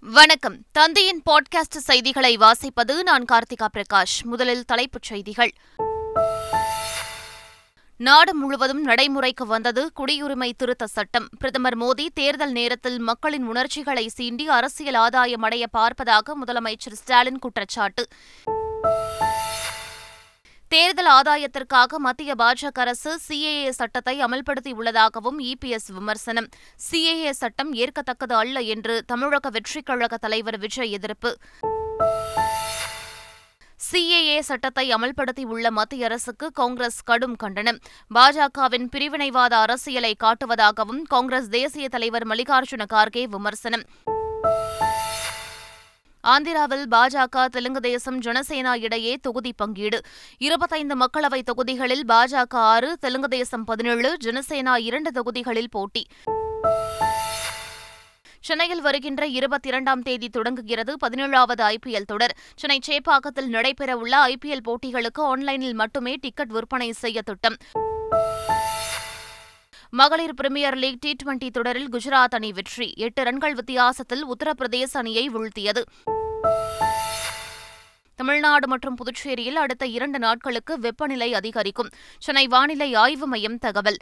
வணக்கம் தந்தையின் பாட்காஸ்ட் செய்திகளை வாசிப்பது நான் கார்த்திகா பிரகாஷ் முதலில் தலைப்புச் செய்திகள் நாடு முழுவதும் நடைமுறைக்கு வந்தது குடியுரிமை திருத்த சட்டம் பிரதமர் மோடி தேர்தல் நேரத்தில் மக்களின் உணர்ச்சிகளை சீண்டி அரசியல் ஆதாயம் அடைய பார்ப்பதாக முதலமைச்சர் ஸ்டாலின் குற்றச்சாட்டு தேர்தல் ஆதாயத்திற்காக மத்திய பாஜக அரசு சிஏஏ சட்டத்தை அமல்படுத்தியுள்ளதாகவும் இபிஎஸ் விமர்சனம் சிஏஏ சட்டம் ஏற்கத்தக்கது அல்ல என்று தமிழக வெற்றிக் கழக தலைவர் விஜய் எதிர்ப்பு சிஏஏ சட்டத்தை அமல்படுத்தியுள்ள மத்திய அரசுக்கு காங்கிரஸ் கடும் கண்டனம் பாஜகவின் பிரிவினைவாத அரசியலை காட்டுவதாகவும் காங்கிரஸ் தேசிய தலைவர் மல்லிகார்ஜுன கார்கே விமர்சனம் ஆந்திராவில் பாஜக தெலுங்கு தேசம் ஜனசேனா இடையே தொகுதி பங்கீடு இருபத்தைந்து மக்களவைத் தொகுதிகளில் பாஜக ஆறு தெலுங்கு தேசம் பதினேழு ஜனசேனா இரண்டு தொகுதிகளில் போட்டி சென்னையில் வருகின்ற இருபத்தி இரண்டாம் தேதி தொடங்குகிறது பதினேழாவது ஐபிஎல் தொடர் சென்னை சேப்பாக்கத்தில் நடைபெறவுள்ள ஐபிஎல் போட்டிகளுக்கு ஆன்லைனில் மட்டுமே டிக்கெட் விற்பனை செய்ய திட்டம் மகளிர் பிரிமியர் லீக் டி டுவெண்டி தொடரில் குஜராத் அணி வெற்றி எட்டு ரன்கள் வித்தியாசத்தில் உத்தரப்பிரதேச அணியை வீழ்த்தியது தமிழ்நாடு மற்றும் புதுச்சேரியில் அடுத்த இரண்டு நாட்களுக்கு வெப்பநிலை அதிகரிக்கும் சென்னை வானிலை ஆய்வு மையம் தகவல்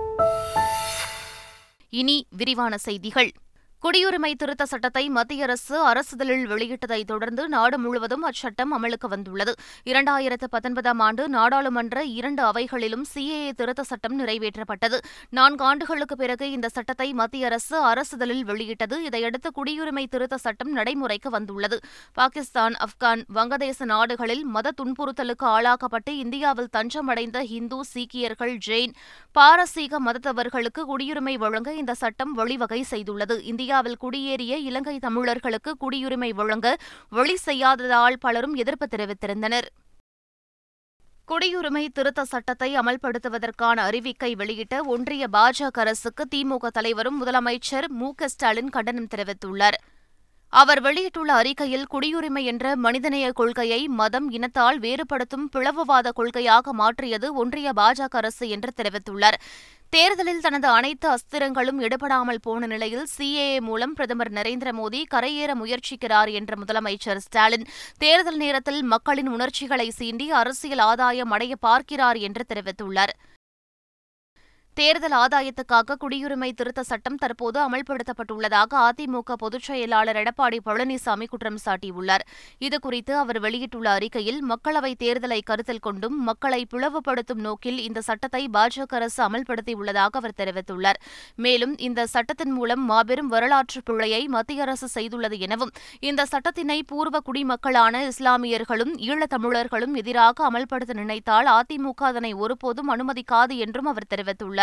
இனி விரிவான செய்திகள் குடியுரிமை திருத்த சட்டத்தை மத்திய அரசு அரசிதழில் வெளியிட்டதை தொடர்ந்து நாடு முழுவதும் அச்சட்டம் அமலுக்கு வந்துள்ளது இரண்டாயிரத்து பத்தொன்பதாம் ஆண்டு நாடாளுமன்ற இரண்டு அவைகளிலும் சிஏஏ திருத்த சட்டம் நிறைவேற்றப்பட்டது நான்கு ஆண்டுகளுக்கு பிறகு இந்த சட்டத்தை மத்திய அரசு அரசிதழில் வெளியிட்டது இதையடுத்து குடியுரிமை திருத்த சட்டம் நடைமுறைக்கு வந்துள்ளது பாகிஸ்தான் ஆப்கான் வங்கதேச நாடுகளில் மத துன்புறுத்தலுக்கு ஆளாக்கப்பட்டு இந்தியாவில் தஞ்சமடைந்த இந்து சீக்கியர்கள் ஜெயின் பாரசீக மதத்தவர்களுக்கு குடியுரிமை வழங்க இந்த சட்டம் வழிவகை செய்துள்ளது இந்தியா இந்தியாவில் குடியேறிய இலங்கை தமிழர்களுக்கு குடியுரிமை வழங்க வழி செய்யாததால் பலரும் எதிர்ப்பு தெரிவித்திருந்தனர் குடியுரிமை திருத்த சட்டத்தை அமல்படுத்துவதற்கான அறிவிக்கை வெளியிட்ட ஒன்றிய பாஜக அரசுக்கு திமுக தலைவரும் முதலமைச்சர் மு க ஸ்டாலின் கண்டனம் தெரிவித்துள்ளார் அவர் வெளியிட்டுள்ள அறிக்கையில் குடியுரிமை என்ற மனிதநேய கொள்கையை மதம் இனத்தால் வேறுபடுத்தும் பிளவுவாத கொள்கையாக மாற்றியது ஒன்றிய பாஜக அரசு என்று தெரிவித்துள்ளார் தேர்தலில் தனது அனைத்து அஸ்திரங்களும் எடுபடாமல் போன நிலையில் சிஏஏ மூலம் பிரதமர் நரேந்திர மோடி கரையேற முயற்சிக்கிறார் என்ற முதலமைச்சர் ஸ்டாலின் தேர்தல் நேரத்தில் மக்களின் உணர்ச்சிகளை சீண்டி அரசியல் ஆதாயம் அடைய பார்க்கிறார் என்று தெரிவித்துள்ளார் தேர்தல் ஆதாயத்துக்காக குடியுரிமை திருத்த சட்டம் தற்போது அமல்படுத்தப்பட்டுள்ளதாக அதிமுக பொதுச் செயலாளர் எடப்பாடி பழனிசாமி குற்றம் சாட்டியுள்ளார் இதுகுறித்து அவர் வெளியிட்டுள்ள அறிக்கையில் மக்களவைத் தேர்தலை கருத்தில் கொண்டும் மக்களை பிளவுபடுத்தும் நோக்கில் இந்த சட்டத்தை பாஜக அரசு அமல்படுத்தியுள்ளதாக அவர் தெரிவித்துள்ளார் மேலும் இந்த சட்டத்தின் மூலம் மாபெரும் வரலாற்று பிழையை மத்திய அரசு செய்துள்ளது எனவும் இந்த சட்டத்தினை பூர்வ குடிமக்களான இஸ்லாமியர்களும் ஈழத்தமிழர்களும் எதிராக அமல்படுத்த நினைத்தால் அதிமுக அதனை ஒருபோதும் அனுமதிக்காது என்றும் அவர் தெரிவித்துள்ளார்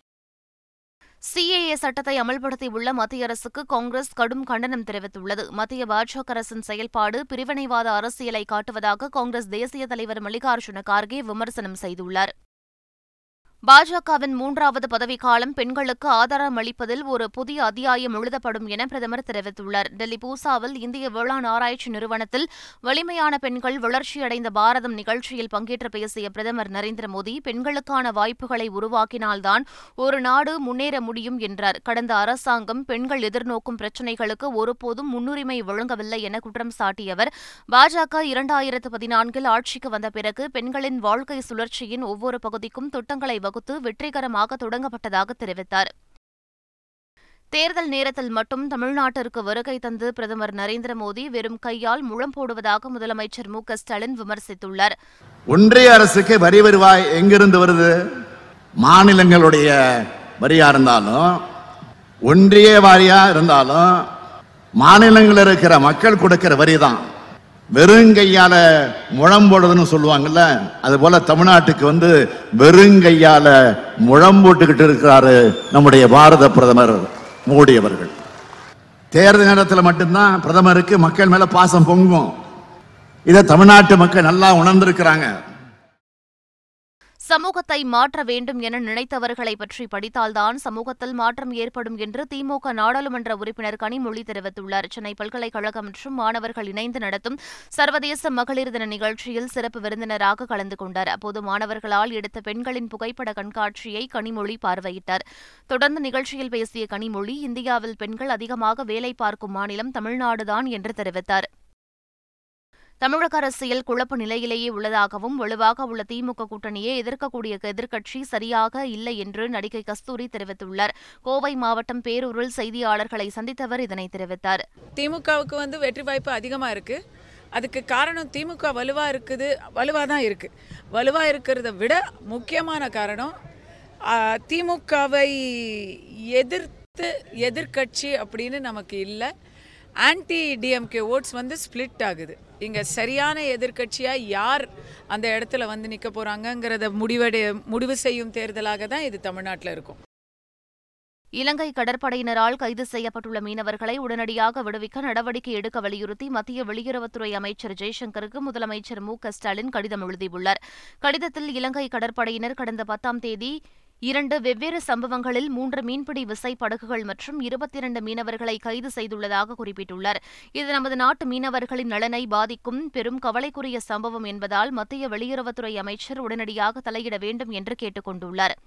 சிஏஏ சட்டத்தை அமல்படுத்தியுள்ள மத்திய அரசுக்கு காங்கிரஸ் கடும் கண்டனம் தெரிவித்துள்ளது மத்திய பாஜக அரசின் செயல்பாடு பிரிவினைவாத அரசியலை காட்டுவதாக காங்கிரஸ் தேசிய தலைவர் மல்லிகார்ஜுன கார்கே விமர்சனம் செய்துள்ளார் பாஜகவின் மூன்றாவது பதவிக்காலம் பெண்களுக்கு ஆதாரம் அளிப்பதில் ஒரு புதிய அத்தியாயம் எழுதப்படும் என பிரதமர் தெரிவித்துள்ளார் டெல்லி பூசாவில் இந்திய வேளாண் ஆராய்ச்சி நிறுவனத்தில் வலிமையான பெண்கள் வளர்ச்சியடைந்த பாரதம் நிகழ்ச்சியில் பங்கேற்று பேசிய பிரதமர் நரேந்திர மோடி பெண்களுக்கான வாய்ப்புகளை உருவாக்கினால்தான் ஒரு நாடு முன்னேற முடியும் என்றார் கடந்த அரசாங்கம் பெண்கள் எதிர்நோக்கும் பிரச்சினைகளுக்கு ஒருபோதும் முன்னுரிமை வழங்கவில்லை என குற்றம் சாட்டியவர் பாஜக இரண்டாயிரத்து பதினான்கில் ஆட்சிக்கு வந்த பிறகு பெண்களின் வாழ்க்கை சுழற்சியின் ஒவ்வொரு பகுதிக்கும் திட்டங்களை வகுத்து வெற்றிகரமாக தொடங்கப்பட்டதாக தெரிவித்தார் தேர்தல் நேரத்தில் மட்டும் தமிழ்நாட்டிற்கு வருகை தந்து பிரதமர் நரேந்திர மோடி வெறும் கையால் முழம் போடுவதாக முதலமைச்சர் மு ஸ்டாலின் விமர்சித்துள்ளார் ஒன்றிய அரசுக்கு வரி வருவாய் எங்கிருந்து வருது மாநிலங்களுடைய வரியா இருந்தாலும் ஒன்றிய வாரியா இருந்தாலும் மாநிலங்களில் இருக்கிற மக்கள் கொடுக்கிற வரி தான் வெறுங்கையால முழம் போடுறதுன்னு சொல்லுவாங்கல்ல அது போல தமிழ்நாட்டுக்கு வந்து வெறுங்கையால முழம் போட்டுக்கிட்டு இருக்கிறாரு நம்முடைய பாரத பிரதமர் மோடி அவர்கள் தேர்தல் நேரத்தில் மட்டும்தான் பிரதமருக்கு மக்கள் மேல பாசம் பொங்கும் இதை தமிழ்நாட்டு மக்கள் நல்லா உணர்ந்திருக்கிறாங்க சமூகத்தை மாற்ற வேண்டும் என நினைத்தவர்களை பற்றி படித்தால்தான் சமூகத்தில் மாற்றம் ஏற்படும் என்று திமுக நாடாளுமன்ற உறுப்பினர் கனிமொழி தெரிவித்துள்ளார் சென்னை பல்கலைக்கழகம் மற்றும் மாணவர்கள் இணைந்து நடத்தும் சர்வதேச மகளிர் தின நிகழ்ச்சியில் சிறப்பு விருந்தினராக கலந்து கொண்டார் அப்போது மாணவர்களால் எடுத்த பெண்களின் புகைப்பட கண்காட்சியை கனிமொழி பார்வையிட்டார் தொடர்ந்து நிகழ்ச்சியில் பேசிய கனிமொழி இந்தியாவில் பெண்கள் அதிகமாக வேலை பார்க்கும் மாநிலம் தமிழ்நாடுதான் என்று தெரிவித்தார் தமிழக அரசியல் குழப்ப நிலையிலேயே உள்ளதாகவும் வலுவாக உள்ள திமுக கூட்டணியை எதிர்க்கக்கூடிய எதிர்க்கட்சி சரியாக இல்லை என்று நடிகை கஸ்தூரி தெரிவித்துள்ளார் கோவை மாவட்டம் பேரூரில் செய்தியாளர்களை சந்தித்தவர் இதனை தெரிவித்தார் திமுகவுக்கு வந்து வெற்றி வாய்ப்பு அதிகமாக இருக்குது அதுக்கு காரணம் திமுக வலுவாக இருக்குது வலுவாக தான் இருக்குது வலுவாக இருக்கிறத விட முக்கியமான காரணம் ஆ, திமுகவை எதிர்த்து எதிர்க்கட்சி அப்படின்னு நமக்கு இல்லை ஆன்டி டிஎம்கே ஓட்ஸ் வந்து ஸ்ப்ளிட் ஆகுது இங்கே சரியான எதிர்க்கட்சியாக யார் அந்த இடத்துல வந்து நிற்க போகிறாங்கங்கிறத முடிவடை முடிவு செய்யும் தேர்தலாக தான் இது தமிழ்நாட்டில் இருக்கும் இலங்கை கடற்படையினரால் கைது செய்யப்பட்டுள்ள மீனவர்களை உடனடியாக விடுவிக்க நடவடிக்கை எடுக்க வலியுறுத்தி மத்திய வெளியுறவுத்துறை அமைச்சர் ஜெய்சங்கருக்கு முதலமைச்சர் மு க ஸ்டாலின் கடிதம் எழுதியுள்ளார் கடிதத்தில் இலங்கை கடற்படையினர் கடந்த பத்தாம் தேதி இரண்டு வெவ்வேறு சம்பவங்களில் மூன்று மீன்பிடி விசை படகுகள் மற்றும் இருபத்தி இரண்டு மீனவர்களை கைது செய்துள்ளதாக குறிப்பிட்டுள்ளார் இது நமது நாட்டு மீனவர்களின் நலனை பாதிக்கும் பெரும் கவலைக்குரிய சம்பவம் என்பதால் மத்திய வெளியுறவுத்துறை அமைச்சர் உடனடியாக தலையிட வேண்டும் என்று கேட்டுக் கொண்டுள்ளார்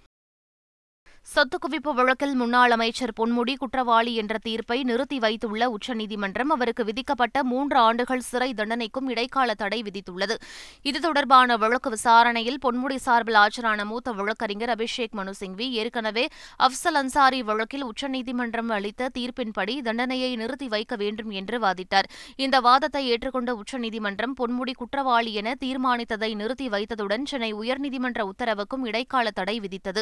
சொத்து குவிப்பு வழக்கில் முன்னாள் அமைச்சர் பொன்முடி குற்றவாளி என்ற தீர்ப்பை நிறுத்தி வைத்துள்ள உச்சநீதிமன்றம் அவருக்கு விதிக்கப்பட்ட மூன்று ஆண்டுகள் சிறை தண்டனைக்கும் இடைக்கால தடை விதித்துள்ளது இது தொடர்பான வழக்கு விசாரணையில் பொன்முடி சார்பில் ஆஜரான மூத்த வழக்கறிஞர் அபிஷேக் மனு சிங்வி ஏற்கனவே அப்சல் அன்சாரி வழக்கில் உச்சநீதிமன்றம் அளித்த தீர்ப்பின்படி தண்டனையை நிறுத்தி வைக்க வேண்டும் என்று வாதிட்டார் இந்த வாதத்தை ஏற்றுக்கொண்ட உச்சநீதிமன்றம் பொன்முடி குற்றவாளி என தீர்மானித்ததை நிறுத்தி வைத்ததுடன் சென்னை உயர்நீதிமன்ற உத்தரவுக்கும் இடைக்கால தடை விதித்தது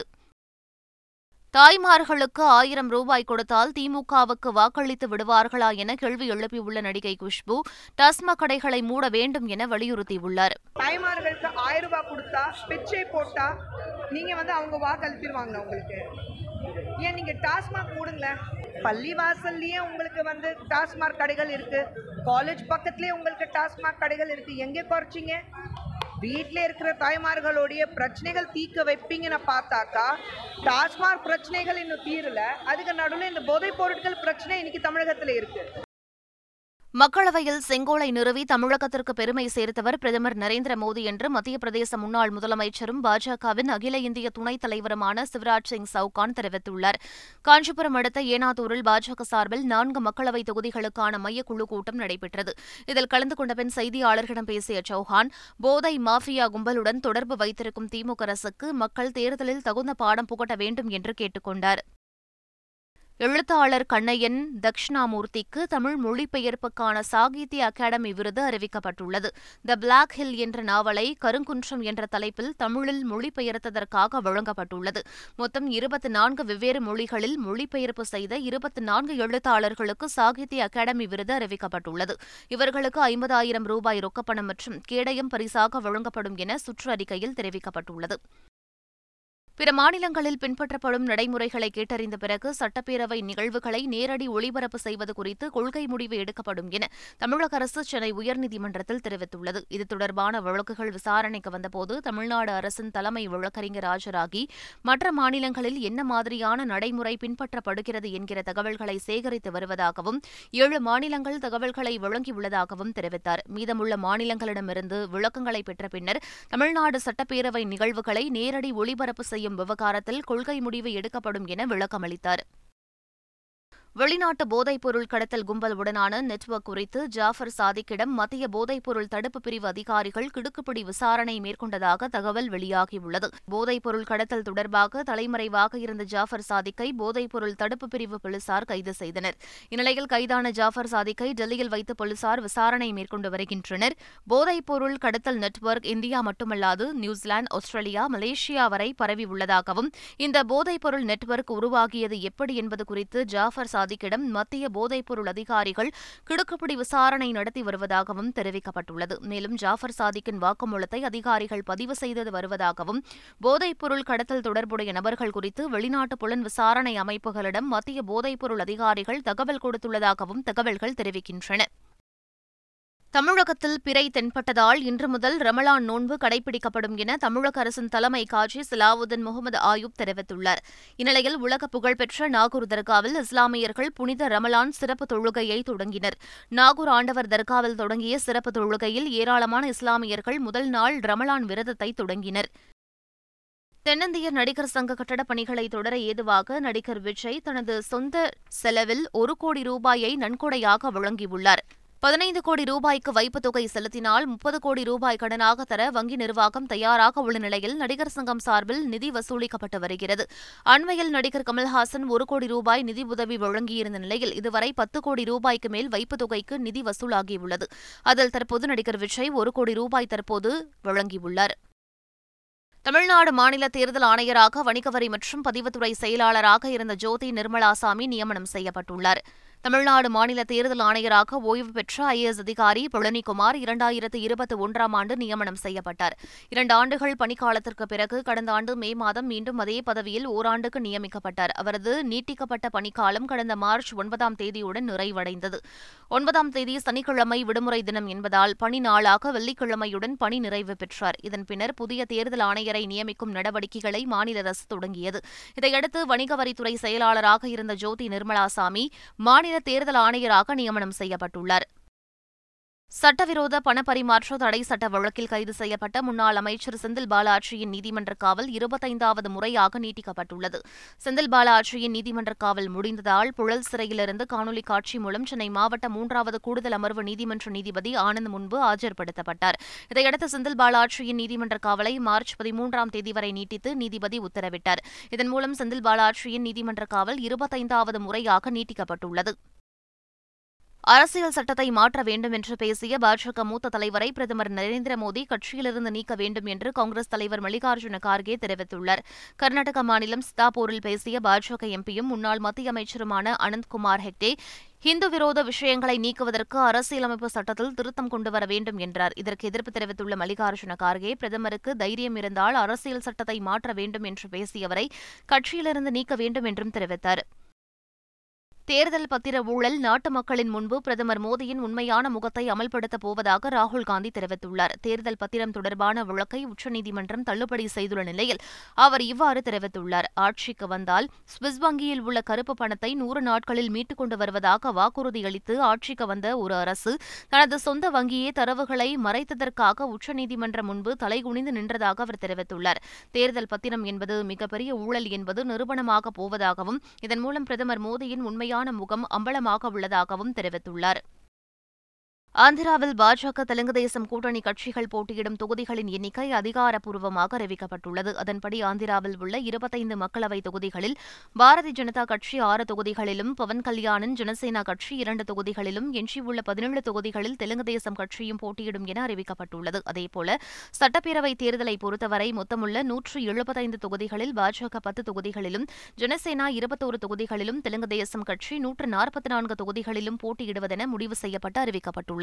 தாய்மார்களுக்கு ஆயிரம் ரூபாய் கொடுத்தால் திமுகவுக்கு வாக்களித்து விடுவார்களா என கேள்வி எழுப்பியுள்ள நடிகை குஷ்பு டாஸ்மாக் கடைகளை மூட வேண்டும் என வலியுறுத்தியுள்ளார் தாய்மார்களுக்கு ஆயிரம் ரூபாய் கொடுத்தா பிச்சை போட்டா நீங்க வந்து அவங்க வாக்களிச்சிருவாங்க உங்களுக்கு ஏன் நீங்க டாஸ்மாக் மூடுங்களேன் பள்ளி வாசல்லையே உங்களுக்கு வந்து டாஸ்மாக் கடைகள் இருக்கு காலேஜ் பக்கத்துலயே உங்களுக்கு டாஸ்மாக் கடைகள் இருக்கு எங்கே குறைச்சிங்க வீட்டில் இருக்கிற தாய்மார்களுடைய பிரச்சனைகள் தீர்க்க வைப்பீங்கன்னு பார்த்தாக்கா டாஸ்மாக் பிரச்சனைகள் இன்னும் தீரல அதுக்கு நடுவில் இந்த போதைப் பொருட்கள் பிரச்சனை இன்னைக்கு தமிழகத்தில் இருக்கு மக்களவையில் செங்கோலை நிறுவி தமிழகத்திற்கு பெருமை சேர்த்தவர் பிரதமர் நரேந்திர மோடி என்று மத்திய பிரதேச முன்னாள் முதலமைச்சரும் பாஜகவின் அகில இந்திய துணைத் தலைவருமான சிவராஜ் சிங் சவுகான் தெரிவித்துள்ளார் காஞ்சிபுரம் அடுத்த ஏனாத்தூரில் பாஜக சார்பில் நான்கு மக்களவைத் தொகுதிகளுக்கான மையக்குழு கூட்டம் நடைபெற்றது இதில் கலந்து கொண்ட பின் செய்தியாளர்களிடம் பேசிய சௌஹான் போதை மாஃபியா கும்பலுடன் தொடர்பு வைத்திருக்கும் திமுக அரசுக்கு மக்கள் தேர்தலில் தகுந்த பாடம் புகட்ட வேண்டும் என்று கேட்டுக் கொண்டார் எழுத்தாளர் கண்ணையன் தக்ஷணாமூர்த்திக்கு தமிழ் மொழிபெயர்ப்புக்கான சாகித்ய அகாடமி விருது அறிவிக்கப்பட்டுள்ளது த பிளாக் ஹில் என்ற நாவலை கருங்குன்றம் என்ற தலைப்பில் தமிழில் மொழிபெயர்த்ததற்காக வழங்கப்பட்டுள்ளது மொத்தம் இருபத்தி நான்கு வெவ்வேறு மொழிகளில் மொழிபெயர்ப்பு செய்த இருபத்தி நான்கு எழுத்தாளர்களுக்கு சாகித்ய அகாடமி விருது அறிவிக்கப்பட்டுள்ளது இவர்களுக்கு ஐம்பதாயிரம் ரூபாய் ரொக்கப்பணம் மற்றும் கேடயம் பரிசாக வழங்கப்படும் என சுற்றறிக்கையில் தெரிவிக்கப்பட்டுள்ளது பிற மாநிலங்களில் பின்பற்றப்படும் நடைமுறைகளை கேட்டறிந்த பிறகு சட்டப்பேரவை நிகழ்வுகளை நேரடி ஒளிபரப்பு செய்வது குறித்து கொள்கை முடிவு எடுக்கப்படும் என தமிழக அரசு சென்னை உயர்நீதிமன்றத்தில் தெரிவித்துள்ளது இது தொடர்பான வழக்குகள் விசாரணைக்கு வந்தபோது தமிழ்நாடு அரசின் தலைமை வழக்கறிஞர் ஆஜராகி மற்ற மாநிலங்களில் என்ன மாதிரியான நடைமுறை பின்பற்றப்படுகிறது என்கிற தகவல்களை சேகரித்து வருவதாகவும் ஏழு மாநிலங்கள் தகவல்களை வழங்கியுள்ளதாகவும் தெரிவித்தார் மீதமுள்ள மாநிலங்களிடமிருந்து விளக்கங்களை பெற்ற பின்னர் தமிழ்நாடு சட்டப்பேரவை நிகழ்வுகளை நேரடி ஒளிபரப்பு செய்யும் விவகாரத்தில் கொள்கை முடிவு எடுக்கப்படும் என விளக்கமளித்தார் வெளிநாட்டு போதைப்பொருள் கடத்தல் கும்பலுடனான நெட்வொர்க் குறித்து ஜாஃபர் சாதிக்கிடம் மத்திய போதைப்பொருள் தடுப்பு பிரிவு அதிகாரிகள் கிடுக்குப்பிடி விசாரணை மேற்கொண்டதாக தகவல் வெளியாகியுள்ளது போதைப்பொருள் கடத்தல் தொடர்பாக தலைமறைவாக இருந்த ஜாஃபர் சாதிக்கை போதைப்பொருள் தடுப்பு பிரிவு போலீசார் கைது செய்தனர் இந்நிலையில் கைதான ஜாஃபர் சாதிக்கை டெல்லியில் வைத்து போலீசார் விசாரணை மேற்கொண்டு வருகின்றனர் போதைப்பொருள் கடத்தல் நெட்வொர்க் இந்தியா மட்டுமல்லாது நியூசிலாந்து ஆஸ்திரேலியா மலேசியா வரை பரவியுள்ளதாகவும் இந்த போதைப்பொருள் நெட்வொர்க் உருவாகியது எப்படி என்பது குறித்து ஜாஃபர் சாதிக்கிடம் மத்திய போதைப்பொருள் அதிகாரிகள் கிடுக்குப்பிடி விசாரணை நடத்தி வருவதாகவும் தெரிவிக்கப்பட்டுள்ளது மேலும் ஜாஃபர் சாதிக்கின் வாக்குமூலத்தை அதிகாரிகள் பதிவு செய்து வருவதாகவும் போதைப்பொருள் கடத்தல் தொடர்புடைய நபர்கள் குறித்து வெளிநாட்டு புலன் விசாரணை அமைப்புகளிடம் மத்திய போதைப்பொருள் அதிகாரிகள் தகவல் கொடுத்துள்ளதாகவும் தகவல்கள் தெரிவிக்கின்றன தமிழகத்தில் பிறை தென்பட்டதால் இன்று முதல் ரமலான் நோன்பு கடைபிடிக்கப்படும் என தமிழக அரசின் தலைமை காஜி சலாவுதீன் முகமது ஆயூப் தெரிவித்துள்ளார் இந்நிலையில் உலக புகழ்பெற்ற நாகூர் தர்காவில் இஸ்லாமியர்கள் புனித ரமலான் சிறப்பு தொழுகையை தொடங்கினர் நாகூர் ஆண்டவர் தர்காவில் தொடங்கிய சிறப்பு தொழுகையில் ஏராளமான இஸ்லாமியர்கள் முதல் நாள் ரமலான் விரதத்தை தொடங்கினர் தென்னிந்திய நடிகர் சங்க கட்டடப் பணிகளை தொடர ஏதுவாக நடிகர் விஜய் தனது சொந்த செலவில் ஒரு கோடி ரூபாயை நன்கொடையாக வழங்கியுள்ளார் பதினைந்து கோடி ரூபாய்க்கு வைப்புத் தொகை செலுத்தினால் முப்பது கோடி ரூபாய் கடனாக தர வங்கி நிர்வாகம் தயாராக உள்ள நிலையில் நடிகர் சங்கம் சார்பில் நிதி வசூலிக்கப்பட்டு வருகிறது அண்மையில் நடிகர் கமல்ஹாசன் ஒரு கோடி ரூபாய் நிதி உதவி வழங்கியிருந்த நிலையில் இதுவரை பத்து கோடி ரூபாய்க்கு மேல் வைப்புத் தொகைக்கு நிதி வசூலாகியுள்ளது அதில் தற்போது நடிகர் விஜய் ஒரு கோடி ரூபாய் தற்போது வழங்கியுள்ளார் தமிழ்நாடு மாநில தேர்தல் ஆணையராக வணிக வரி மற்றும் பதிவுத்துறை செயலாளராக இருந்த ஜோதி நிர்மலாசாமி நியமனம் செய்யப்பட்டுள்ளார் தமிழ்நாடு மாநில தேர்தல் ஆணையராக ஓய்வு பெற்ற ஐஏஎஸ் அதிகாரி பழனிக்குமார் இரண்டாயிரத்து இருபத்தி ஒன்றாம் ஆண்டு நியமனம் செய்யப்பட்டார் இரண்டு ஆண்டுகள் பணிக்காலத்திற்கு பிறகு கடந்த ஆண்டு மே மாதம் மீண்டும் அதே பதவியில் ஓராண்டுக்கு நியமிக்கப்பட்டார் அவரது நீட்டிக்கப்பட்ட பணிக்காலம் கடந்த மார்ச் ஒன்பதாம் தேதியுடன் நிறைவடைந்தது ஒன்பதாம் தேதி சனிக்கிழமை விடுமுறை தினம் என்பதால் பணி நாளாக வெள்ளிக்கிழமையுடன் பணி நிறைவு பெற்றார் இதன் பின்னர் புதிய தேர்தல் ஆணையரை நியமிக்கும் நடவடிக்கைகளை மாநில அரசு தொடங்கியது இதையடுத்து வணிக வரித்துறை செயலாளராக இருந்த ஜோதி நிர்மலாசாமி மாநில தேர்தல் ஆணையராக நியமனம் செய்யப்பட்டுள்ளார் சட்டவிரோத பணப்பரிமாற்ற தடை சட்ட வழக்கில் கைது செய்யப்பட்ட முன்னாள் அமைச்சர் செந்தில் பாலாஜியின் நீதிமன்ற காவல் இருபத்தைந்தாவது முறையாக நீட்டிக்கப்பட்டுள்ளது செந்தில் பாலாஜியின் நீதிமன்ற காவல் முடிந்ததால் புழல் சிறையிலிருந்து காணொலி காட்சி மூலம் சென்னை மாவட்ட மூன்றாவது கூடுதல் அமர்வு நீதிமன்ற நீதிபதி ஆனந்த் முன்பு ஆஜர்படுத்தப்பட்டார் இதையடுத்து செந்தில் பாலாஜியின் நீதிமன்ற காவலை மார்ச் பதிமூன்றாம் தேதி வரை நீட்டித்து நீதிபதி உத்தரவிட்டார் இதன் மூலம் செந்தில் பாலாஜியின் நீதிமன்ற காவல் இருபத்தைந்தாவது முறையாக நீட்டிக்கப்பட்டுள்ளது அரசியல் சட்டத்தை மாற்ற வேண்டும் என்று பேசிய பாஜக மூத்த தலைவரை பிரதமர் நரேந்திர மோடி கட்சியிலிருந்து நீக்க வேண்டும் என்று காங்கிரஸ் தலைவர் மல்லிகார்ஜுன கார்கே தெரிவித்துள்ளார் கர்நாடக மாநிலம் சித்தாப்பூரில் பேசிய பாஜக எம்பியும் முன்னாள் மத்திய அமைச்சருமான அனந்த்குமார் ஹெக்டே இந்து விரோத விஷயங்களை நீக்குவதற்கு அரசியலமைப்பு சட்டத்தில் திருத்தம் கொண்டுவர வேண்டும் என்றார் இதற்கு எதிர்ப்பு தெரிவித்துள்ள மல்லிகார்ஜுன கார்கே பிரதமருக்கு தைரியம் இருந்தால் அரசியல் சட்டத்தை மாற்ற வேண்டும் என்று பேசியவரை கட்சியிலிருந்து நீக்க வேண்டும் என்றும் தெரிவித்தார் தேர்தல் பத்திர ஊழல் நாட்டு மக்களின் முன்பு பிரதமர் மோடியின் உண்மையான முகத்தை அமல்படுத்தப் போவதாக ராகுல் காந்தி தெரிவித்துள்ளார் தேர்தல் பத்திரம் தொடர்பான வழக்கை உச்சநீதிமன்றம் தள்ளுபடி செய்துள்ள நிலையில் அவர் இவ்வாறு தெரிவித்துள்ளார் ஆட்சிக்கு வந்தால் சுவிஸ் வங்கியில் உள்ள கருப்பு பணத்தை நூறு நாட்களில் மீட்டுக் கொண்டு வருவதாக வாக்குறுதியளித்து ஆட்சிக்கு வந்த ஒரு அரசு தனது சொந்த வங்கியே தரவுகளை மறைத்ததற்காக உச்சநீதிமன்றம் முன்பு தலைகுனிந்து நின்றதாக அவர் தெரிவித்துள்ளார் தேர்தல் பத்திரம் என்பது மிகப்பெரிய ஊழல் என்பது நிரூபணமாக போவதாகவும் இதன் மூலம் பிரதமர் மோடியின் உண்மையான உண்மையான முகம் அம்பலமாக உள்ளதாகவும் தெரிவித்துள்ளார் ஆந்திராவில் பாஜக தெலுங்கு தேசம் கூட்டணி கட்சிகள் போட்டியிடும் தொகுதிகளின் எண்ணிக்கை அதிகாரப்பூர்வமாக அறிவிக்கப்பட்டுள்ளது அதன்படி ஆந்திராவில் உள்ள இருபத்தைந்து மக்களவைத் தொகுதிகளில் பாரதிய ஜனதா கட்சி ஆறு தொகுதிகளிலும் பவன் கல்யாணின் ஜனசேனா கட்சி இரண்டு தொகுதிகளிலும் எஞ்சியுள்ள பதினேழு தொகுதிகளில் தெலுங்கு தேசம் கட்சியும் போட்டியிடும் என அறிவிக்கப்பட்டுள்ளது அதேபோல சட்டப்பேரவைத் தேர்தலை பொறுத்தவரை மொத்தமுள்ள நூற்று எழுபத்தைந்து தொகுதிகளில் பாஜக பத்து தொகுதிகளிலும் ஜனசேனா இருபத்தோரு தொகுதிகளிலும் தெலுங்கு தேசம் கட்சி நூற்று நாற்பத்தி நான்கு தொகுதிகளிலும் போட்டியிடுவதென முடிவு செய்யப்பட்டு அறிவிக்கப்பட்டுள்ளது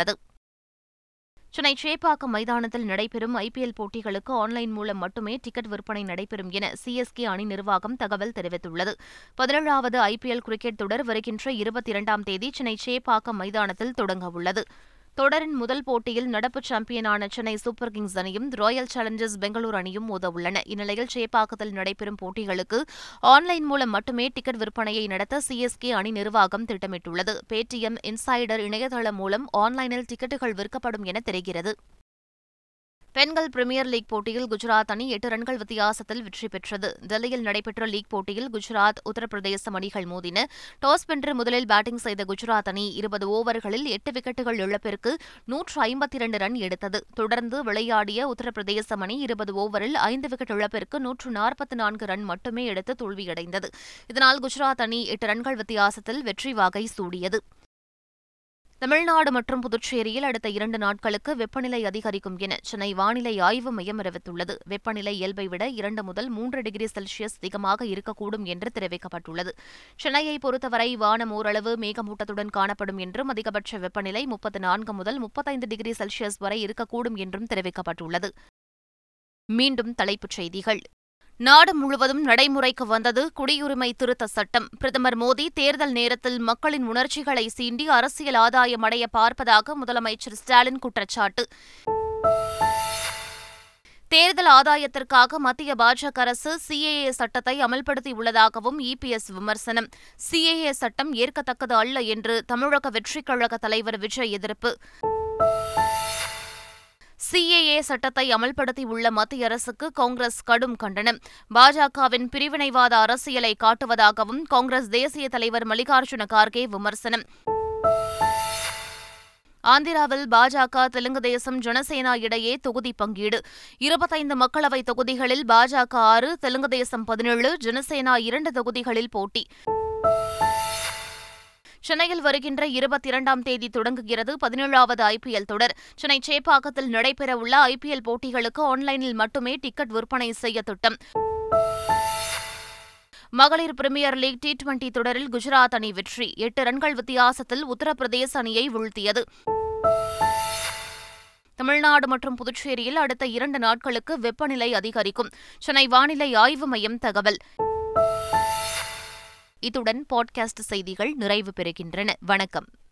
சென்னை சேப்பாக்கம் மைதானத்தில் நடைபெறும் ஐபிஎல் போட்டிகளுக்கு ஆன்லைன் மூலம் மட்டுமே டிக்கெட் விற்பனை நடைபெறும் என சிஎஸ்கே அணி நிர்வாகம் தகவல் தெரிவித்துள்ளது பதினேழாவது ஐபிஎல் கிரிக்கெட் தொடர் வருகின்ற இருபத்தி இரண்டாம் தேதி சென்னை சேப்பாக்கம் மைதானத்தில் தொடங்கவுள்ளது தொடரின் முதல் போட்டியில் நடப்பு சாம்பியனான சென்னை சூப்பர் கிங்ஸ் அணியும் ராயல் சேலஞ்சர்ஸ் பெங்களூரு அணியும் மோதவுள்ளன இந்நிலையில் சேப்பாக்கத்தில் நடைபெறும் போட்டிகளுக்கு ஆன்லைன் மூலம் மட்டுமே டிக்கெட் விற்பனையை நடத்த சிஎஸ்கே அணி நிர்வாகம் திட்டமிட்டுள்ளது பேடிஎம் இன்சைடர் இணையதளம் மூலம் ஆன்லைனில் டிக்கெட்டுகள் விற்கப்படும் என தெரிகிறது பெண்கள் பிரீமியர் லீக் போட்டியில் குஜராத் அணி எட்டு ரன்கள் வித்தியாசத்தில் வெற்றி பெற்றது டெல்லியில் நடைபெற்ற லீக் போட்டியில் குஜராத் உத்தரப்பிரதேசம் அணிகள் மோதின டாஸ் வென்று முதலில் பேட்டிங் செய்த குஜராத் அணி இருபது ஓவர்களில் எட்டு விக்கெட்டுகள் இழப்பிற்கு நூற்று ஐம்பத்தி இரண்டு ரன் எடுத்தது தொடர்ந்து விளையாடிய உத்தரப்பிரதேசம் அணி இருபது ஓவரில் ஐந்து விக்கெட் இழப்பிற்கு நூற்று நாற்பத்தி நான்கு ரன் மட்டுமே எடுத்து தோல்வியடைந்தது இதனால் குஜராத் அணி எட்டு ரன்கள் வித்தியாசத்தில் வெற்றி வாகை சூடியது தமிழ்நாடு மற்றும் புதுச்சேரியில் அடுத்த இரண்டு நாட்களுக்கு வெப்பநிலை அதிகரிக்கும் என சென்னை வானிலை ஆய்வு மையம் அறிவித்துள்ளது வெப்பநிலை இயல்பை விட இரண்டு முதல் மூன்று டிகிரி செல்சியஸ் அதிகமாக இருக்கக்கூடும் என்று தெரிவிக்கப்பட்டுள்ளது சென்னையை பொறுத்தவரை வானம் ஓரளவு மேகமூட்டத்துடன் காணப்படும் என்றும் அதிகபட்ச வெப்பநிலை முப்பத்து நான்கு முதல் முப்பத்தைந்து டிகிரி செல்சியஸ் வரை இருக்கக்கூடும் என்றும் தெரிவிக்கப்பட்டுள்ளது மீண்டும் தலைப்புச் செய்திகள் நாடு முழுவதும் நடைமுறைக்கு வந்தது குடியுரிமை திருத்த சட்டம் பிரதமர் மோடி தேர்தல் நேரத்தில் மக்களின் உணர்ச்சிகளை சீண்டி அரசியல் ஆதாயம் அடைய பார்ப்பதாக முதலமைச்சர் ஸ்டாலின் குற்றச்சாட்டு தேர்தல் ஆதாயத்திற்காக மத்திய பாஜக அரசு சிஏஏ சட்டத்தை அமல்படுத்தியுள்ளதாகவும் இபிஎஸ் விமர்சனம் சிஏஏ சட்டம் ஏற்கத்தக்கது அல்ல என்று தமிழக வெற்றிக் கழக தலைவர் விஜய் எதிர்ப்பு சிஏஏ சட்டத்தை அமல்படுத்தியுள்ள மத்திய அரசுக்கு காங்கிரஸ் கடும் கண்டனம் பாஜகவின் பிரிவினைவாத அரசியலை காட்டுவதாகவும் காங்கிரஸ் தேசிய தலைவர் மல்லிகார்ஜுன கார்கே விமர்சனம் ஆந்திராவில் பாஜக தெலுங்கு தேசம் ஜனசேனா இடையே தொகுதி பங்கீடு இருபத்தைந்து மக்களவை தொகுதிகளில் பாஜக ஆறு தெலுங்கு தேசம் பதினேழு ஜனசேனா இரண்டு தொகுதிகளில் போட்டி சென்னையில் வருகின்ற இருபத்தி இரண்டாம் தேதி தொடங்குகிறது பதினேழாவது ஐபிஎல் தொடர் சென்னை சேப்பாக்கத்தில் நடைபெறவுள்ள ஐபிஎல் போட்டிகளுக்கு ஆன்லைனில் மட்டுமே டிக்கெட் விற்பனை செய்ய திட்டம் மகளிர் பிரீமியர் லீக் டி டுவெண்டி தொடரில் குஜராத் அணி வெற்றி எட்டு ரன்கள் வித்தியாசத்தில் உத்தரப்பிரதேச அணியை வீழ்த்தியது தமிழ்நாடு மற்றும் புதுச்சேரியில் அடுத்த இரண்டு நாட்களுக்கு வெப்பநிலை அதிகரிக்கும் சென்னை வானிலை ஆய்வு மையம் தகவல் இத்துடன் பாட்காஸ்ட் செய்திகள் நிறைவு பெறுகின்றன வணக்கம்